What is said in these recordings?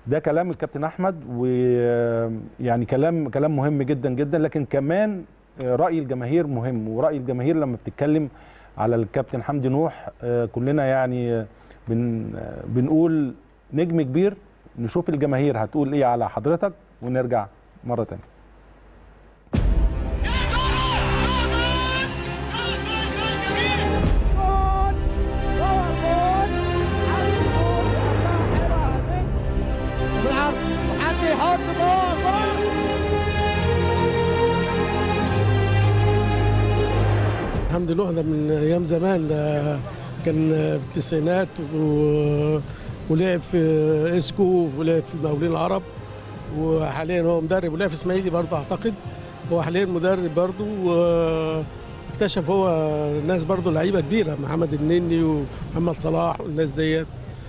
ده كلام الكابتن احمد ويعني كلام كلام مهم جدا جدا لكن كمان راي الجماهير مهم وراي الجماهير لما بتتكلم على الكابتن حمدي نوح آه، كلنا يعني بن آه، بنقول نجم كبير نشوف الجماهير هتقول ايه على حضرتك ونرجع مره تانية بالعرض وحمدي يحط جول جول الحمد لله ده من ايام زمان ده كان في التسعينات و... ولعب في اسكو ولعب في المقاولين العرب وحاليا هو مدرب ولعب في اسماعيلي برضه اعتقد هو حاليا مدرب برضه واكتشف هو ناس برضه لعيبه كبيره محمد النني ومحمد صلاح والناس ديت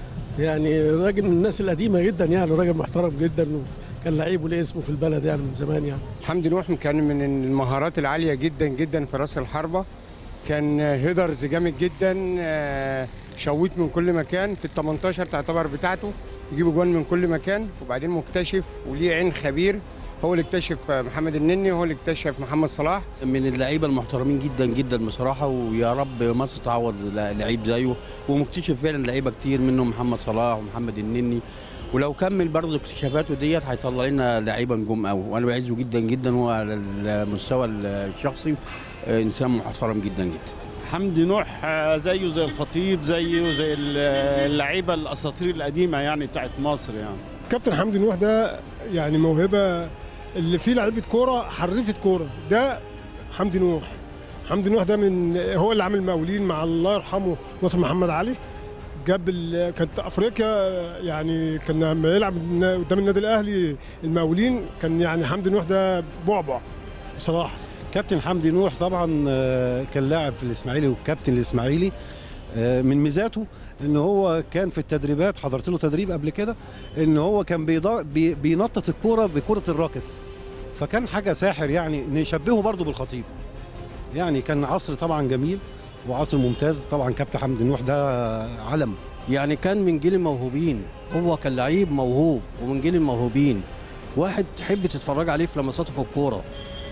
يعني راجل من الناس القديمه جدا يعني راجل محترم جدا وكان لعيب وليه اسمه في البلد يعني من زمان يعني حمدي نوح كان من المهارات العاليه جدا جدا في راس الحربه كان هيدرز جامد جدا آه، شويت من كل مكان في ال 18 تعتبر بتاعته يجيب جوان من كل مكان وبعدين مكتشف وليه عين خبير هو اللي اكتشف محمد النني هو اللي اكتشف محمد صلاح من اللعيبه المحترمين جدا جدا بصراحه ويا رب مصر تعوض لعيب زيه ومكتشف فعلا لعيبه كتير منهم محمد صلاح ومحمد النني ولو كمل برضه اكتشافاته ديت هيطلع لنا لعيبه نجوم قوي وانا بعزه جدا جدا هو على المستوى الشخصي آه، انسان محترم جدا جدا حمدي نوح آه، زيه زي الخطيب زيه زي ال- اللعيبه الاساطير القديمه يعني بتاعت مصر يعني كابتن حمدي نوح ده يعني موهبه اللي فيه لعيبه كوره حرفه كوره ده حمدي نوح حمدي نوح ده من هو اللي عامل مقاولين مع الله يرحمه ناصر محمد علي جاب ال- كانت افريقيا يعني كان لما يلعب قدام النادي الاهلي المقاولين كان يعني حمدي نوح ده بعبع بصراحه كابتن حمدي نوح طبعا آه، كان لاعب في الاسماعيلي والكابتن الاسماعيلي آه، من ميزاته ان هو كان في التدريبات حضرت له تدريب قبل كده ان هو كان بيضا- بي- بينطط الكوره بكره الراكت فكان حاجه ساحر يعني نشبهه برضه بالخطيب يعني كان عصر طبعا جميل وعصر ممتاز طبعا كابتن حمدي نوح ده علم يعني كان من جيل الموهوبين هو كان لعيب موهوب ومن جيل الموهوبين واحد تحب تتفرج عليه في لمساته في الكوره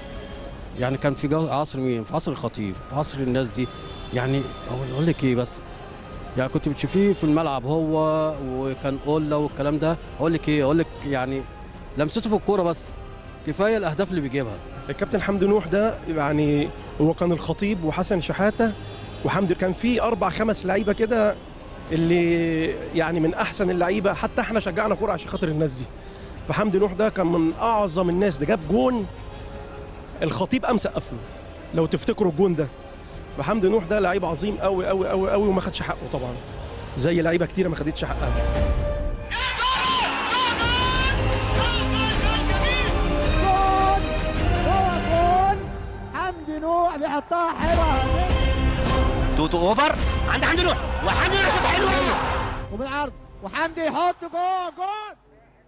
يعني كان في جو- عصر مين في عصر الخطيب في عصر الناس دي يعني هو اقول لك ايه بس يعني كنت بتشوفيه في الملعب هو وكان اولا والكلام ده اقول لك ايه اقول لك يعني لمسته في الكوره بس كفايه الاهداف اللي بيجيبها الكابتن حمدي نوح ده يعني هو كان الخطيب وحسن شحاته وحمدي كان في اربع خمس لعيبه كده اللي يعني من احسن اللعيبه حتى احنا شجعنا كوره عشان خاطر الناس دي فحمدي نوح ده كان من اعظم الناس ده جاب جون الخطيب قام سقف له لو تفتكروا الجون ده فحمدي نوح ده لعيب عظيم قوي قوي قوي قوي وما خدش حقه طبعا زي لعيبه كتيره ما خدتش حقها جول جول جول حمدي نوح بيحطها حلوه توتو اوفر عند حمدي نوح وحمدي نوح شوط حلو وبالعرض وحمدي يحط جول جول